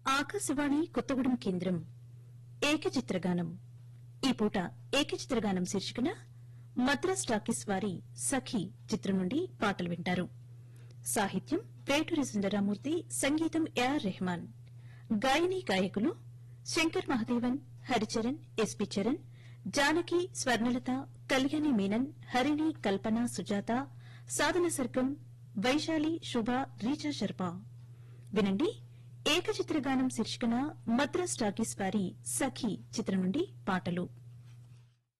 ఆకాశవాణి కొత్తగూడెం కేంద్రం ఏకచిత్రగానం ఈ పూట ఏకచిత్రగానం శీర్షికన మద్రాస్ టాకీస్ వారి సఖి చిత్రం నుండి పాటలు వింటారు సాహిత్యం వేటూరి సుందరరామూర్తి సంగీతం ఏఆర్ రెహమాన్ గాయని గాయకులు శంకర్ మహదేవన్ హరిచరణ్ ఎస్పి చరణ్ జానకి స్వర్ణలత కళ్యాణి మీనన్ హరిణి కల్పన సుజాత సాధన సర్గం వైశాలి శుభ రీచా శర్మ వినండి ఏకచిత్రగానం శీర్షికన మద్రాస్ టాకీస్ వారి సఖి చిత్రం నుండి పాటలు